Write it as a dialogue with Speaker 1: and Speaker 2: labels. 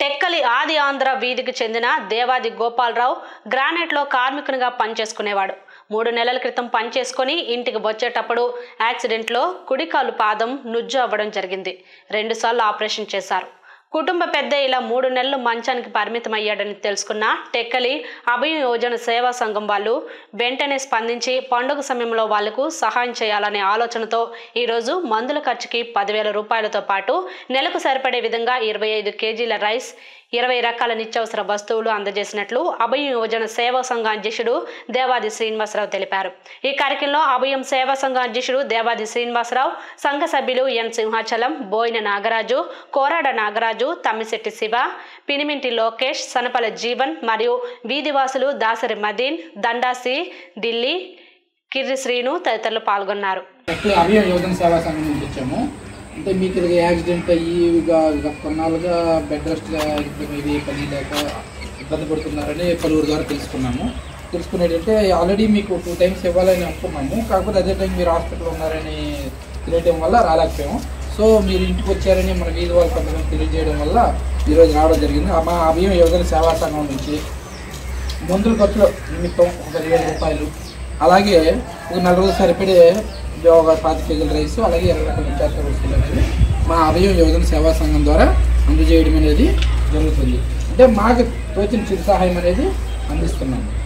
Speaker 1: టెక్కలి ఆది ఆంధ్ర వీధికి చెందిన దేవాది గోపాలరావు గ్రానైట్లో కార్మికునిగా పనిచేసుకునేవాడు మూడు నెలల క్రితం పనిచేసుకొని ఇంటికి వచ్చేటప్పుడు యాక్సిడెంట్లో కుడికాలు పాదం నుజ్జు అవ్వడం జరిగింది రెండుసార్లు ఆపరేషన్ చేశారు కుటుంబ పెద్ద ఇలా మూడు నెలలు మంచానికి పరిమితం అయ్యాడని తెలుసుకున్న టెక్కలి అభయ యోజన సేవా సంఘం వాళ్ళు వెంటనే స్పందించి పండుగ సమయంలో వాళ్లకు సహాయం చేయాలనే ఆలోచనతో ఈరోజు మందుల ఖర్చుకి పదివేల రూపాయలతో పాటు నెలకు సరిపడే విధంగా ఇరవై ఐదు కేజీల రైస్ ఇరవై రకాల నిత్యావసర వస్తువులు అందజేసినట్లు అభయం యువజన సేవా సంఘ అధ్యక్షుడు దేవాది శ్రీనివాసరావు తెలిపారు ఈ కార్యక్రమంలో అభయం సేవా సంఘ అధ్యక్షుడు దేవాది శ్రీనివాసరావు సంఘ సభ్యులు ఎన్ సింహాచలం బోయిన నాగరాజు కోరాడ నాగరాజు తమ్మిశెట్టి శివ పినిమింటి లోకేష్ సనపల జీవన్ మరియు వీధివాసులు దాసరి మదీన్ దండాసి ఢిల్లీ కిర్రి శ్రీను తదితరులు పాల్గొన్నారు
Speaker 2: ఎక్కడ అభయ యోజన సేవా సంఘం నుంచి వచ్చాము అంటే మీకు ఇది యాక్సిడెంట్ అయ్యి ఇక ఇక కొన్నాళ్ళుగా బెడ్ రెస్ట్గా ఇది పని లేక ఇబ్బంది పడుతున్నారని పలువురు ద్వారా తెలుసుకున్నాము తెలుసుకునేటంటే ఆల్రెడీ మీకు టూ టైమ్స్ ఇవ్వాలని అనుకున్నాము కాకపోతే అదే టైం మీరు హాస్పిటల్ ఉన్నారని తెలియటం వల్ల రాలేకపోయాము సో మీరు ఇంటికి వచ్చారని మన వీధి వాళ్ళు కొంతమంది తెలియజేయడం వల్ల ఈరోజు రావడం జరిగింది ఆ మా అభయం యోజన సేవా సంఘం నుంచి మందుల ఖర్చుల నిమిత్తం ఒక పదివేల రూపాయలు అలాగే ఒక నెల రోజులు సరిపడే ఒక పాతి కేజీల రైస్ అలాగే ఇరవై రకాల నిత్యావసర వస్తువులు అనేవి మా అభయం యోజన సేవా సంఘం ద్వారా అందజేయడం అనేది జరుగుతుంది అంటే మాకు తోచిన చిరు సహాయం అనేది అందిస్తున్నాము